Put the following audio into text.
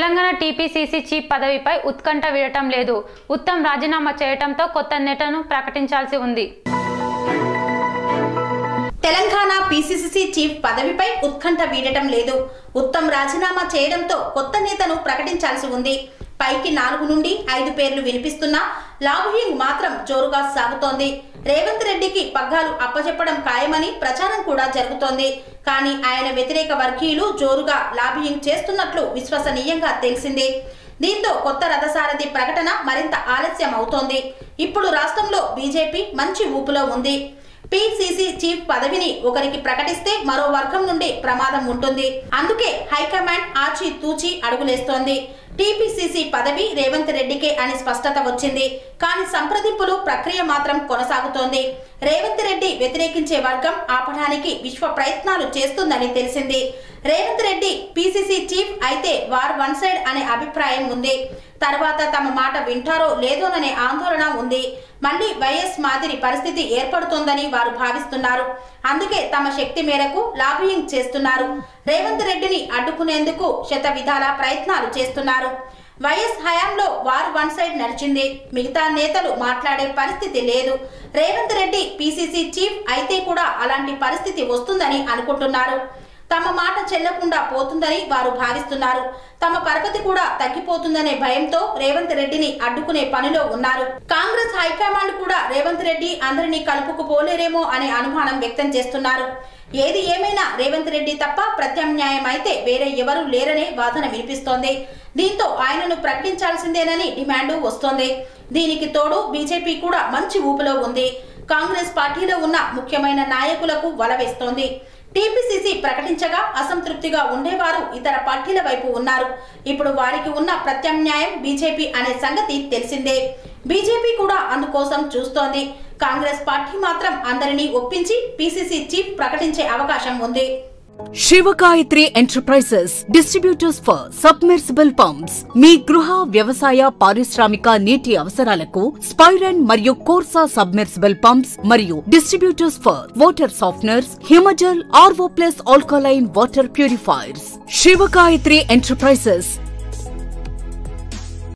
Telangana TPCC chief పదవిపై ఉత్కంఠ వీడటం లేదు ఉత్తమ్ రాజీనామా చేయటంతో కొత్త నేతను ప్రకటించాల్సి ఉంది తెలంగాణ పీసీసీ చీఫ్ పదవిపై ఉత్కంఠ వీడటం లేదు ఉత్తమ్ రాజీనామా చేయడంతో కొత్త నేతను ప్రకటించాల్సి ఉంది పైకి నాలుగు నుండి ఐదు పేర్లు వినిపిస్తున్నా లాబియింగ్ మాత్రం జోరుగా సాగుతోంది రేవంత్ రెడ్డికి పగ్గాలు అప్పచెప్పడం ఖాయమని ప్రచారం కూడా జరుగుతోంది కానీ ఆయన వ్యతిరేక వర్గీయులు జోరుగా లాబియింగ్ చేస్తున్నట్లు విశ్వసనీయంగా తెలిసింది దీంతో కొత్త రథసారథి ప్రకటన మరింత ఆలస్యం అవుతోంది ఇప్పుడు రాష్ట్రంలో బీజేపీ మంచి ఊపులో ఉంది పిసిసి చీఫ్ పదవిని ఒకరికి ప్రకటిస్తే మరో వర్గం నుండి ప్రమాదం ఉంటుంది అందుకే హైకమాండ్ ఆచి తూచి అడుగులేస్తోంది టీపీసీసీ పదవి రేవంత్ రెడ్డికే అని స్పష్టత వచ్చింది కానీ సంప్రదింపులు ప్రక్రియ మాత్రం కొనసాగుతోంది రేవంత్ రెడ్డి వ్యతిరేకించే వర్గం ఆపడానికి విశ్వ ప్రయత్నాలు చేస్తుందని తెలిసింది రేవంత్ రెడ్డి పిసిసి చీఫ్ అయితే వార్ వన్ సైడ్ అనే అభిప్రాయం ఉంది తర్వాత తమ మాట వింటారో లేదోననే ఆందోళన ఉంది మళ్ళీ వైఎస్ మాదిరి పరిస్థితి ఏర్పడుతోందని వారు భావిస్తున్నారు అందుకే తమ శక్తి మేరకు లాబియింగ్ చేస్తున్నారు రేవంత్ రెడ్డిని అడ్డుకునేందుకు శత విధాల ప్రయత్నాలు చేస్తున్నారు వైఎస్ హయాంలో వారు వన్ సైడ్ నడిచింది మిగతా నేతలు మాట్లాడే పరిస్థితి లేదు రేవంత్ రెడ్డి పిసిసి చీఫ్ అయితే కూడా అలాంటి పరిస్థితి వస్తుందని అనుకుంటున్నారు తమ మాట చెల్లకుండా పోతుందని వారు భావిస్తున్నారు తమ పరపతి కూడా తగ్గిపోతుందనే భయంతో రేవంత్ రెడ్డిని అడ్డుకునే పనిలో ఉన్నారు కాంగ్రెస్ హైకమాండ్ కూడా రేవంత్ రెడ్డి అందరినీ కలుపుకుపోలేరేమో అనే అనుమానం వ్యక్తం చేస్తున్నారు ఏది ఏమైనా రేవంత్ రెడ్డి తప్ప ప్రత్యామ్నాయం అయితే వేరే ఎవరూ లేరనే వాదన వినిపిస్తోంది దీంతో ఆయనను ప్రకటించాల్సిందేనని డిమాండు వస్తోంది దీనికి తోడు బీజేపీ కూడా మంచి ఊపులో ఉంది కాంగ్రెస్ పార్టీలో ఉన్న ముఖ్యమైన నాయకులకు వలవేస్తోంది టీపీసీసీ ప్రకటించగా అసంతృప్తిగా ఉండేవారు ఇతర పార్టీల వైపు ఉన్నారు ఇప్పుడు వారికి ఉన్న ప్రత్యామ్నాయం బీజేపీ అనే సంగతి తెలిసిందే బీజేపీ కూడా అందుకోసం చూస్తోంది కాంగ్రెస్ పార్టీ మాత్రం అందరినీ ఒప్పించి పీసీసీ చీఫ్ ప్రకటించే అవకాశం ఉంది Shivagayatri enterprises distributors for submersible pumps మీ గృహ వ్యవసాయ పారిశ్రామిక నీటి అవసరాలకు స్పైరన్ మరియు కోర్సా సబ్మెర్సిబుల్ పంప్స్ మరియు distributors for water softeners Himajal RO plus alkaline water purifiers Shivagayatri enterprises